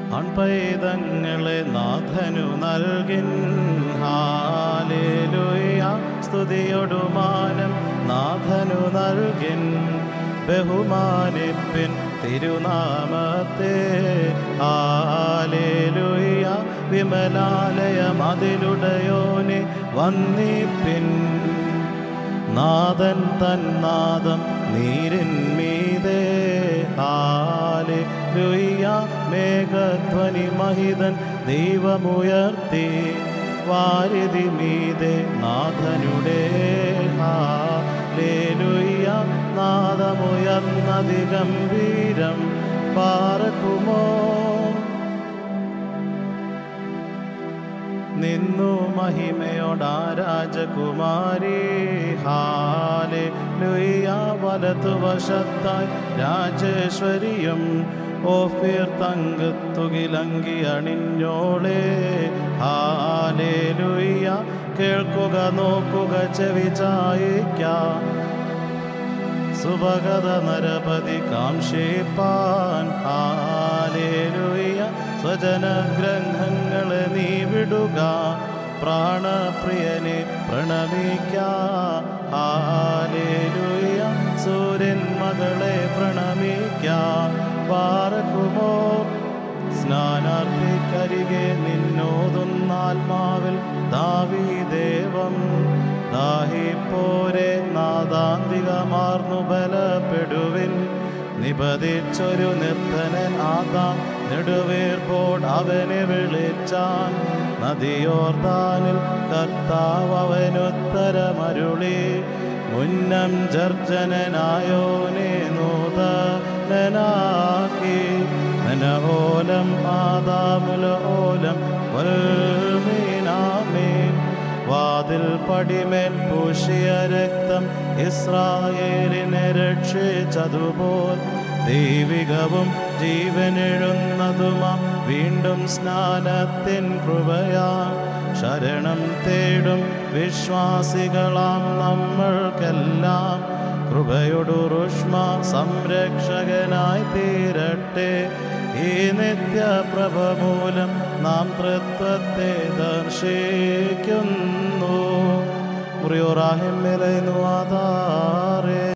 അൺപൈതങ്ങളെ നാഥനു നൽകിൻ ഹാലേലുയ സ്തുതിയൊടുമാനം നാഥനു നൽകിൻ ബഹുമാനിപ്പിൻ തിരുനാമത്തെ ഹാലേലുയ വിമലാലയം അതിലുടയോനെ വന്നിപ്പിൻ നാദൻ തന്നാദം നീരിന്മീതേ ഹാലെ ലുയ്യ മേഘധ്വനി മഹിതൻ ദൈവമുയർത്തി വാരിതി മീതെ നാഥനുടെ ഹാലേലുയ്യ നാദമുയർന്നതി ഗംഭീരം പാറക്കുമോ നിന്നു മഹിമയോടാ രാജകുമാരി ഹാലെ ലുയ്യ വലതുവശത്തായി രാജേശ്വരിയും ഓഫിർ തങ്കത്തുകിലങ്കി അണിഞ്ഞോളെ ഹാലെ ലുയ്യ കേൾക്കുക നോക്കുക ചെവി ചായിക്കാം സുഭഗത നരപതി കാംക്ഷേപ്പാൻ ഹാലേലുയ സ്വജനഗ്രന്ഥങ്ങളെ നീ വിടുക പ്രാണപ്രിയനെ പ്രണമിക്ക ഹാലേലുയ സൂര്യൻ മകളെ പ്രണമിക്ക പാറക്കുമോ സ്നാനാർത്ഥിക്കരികെ നിന്നോതുന്നാത്മാവിൽ ദാവീദേവം ദാഹിപ്പോരെ നാദാന്തികമാർന്നു ബലപ്പെടുവിൻ നിപതിച്ചൊരു നിർത്തനൻ ആദാം നെടുവേർപ്പോട് അവനെ വിളിച്ചാൻ നദിയോർദാനിൽ കർത്താവ് അവനുത്തരമരുളി മുന്നം ജർജനനായോനെ നൂതനാക്കി നനഹോലം ആദാമുലോലം വൽമീനാമേൻ വാതിൽ പടിമേൽ പൂശിയ രക്തം ഇസ്രായേലിനെ രക്ഷിച്ചതുപോൽ ദൈവികവും ജീവനെഴുന്നതുമാം വീണ്ടും സ്നാനത്തിൻ കൃപയാ ശരണം തേടും വിശ്വാസികളാം നമ്മൾക്കെല്ലാം കൃപയൊടു റുഷ്മ സംരക്ഷകനായി തീരട്ടെ ഈ നിത്യപ്രഭ മൂലം നാം തൃത്വത്തെ ദർശിക്കുന്നു മുറിയോറാഹിം ആധാരേ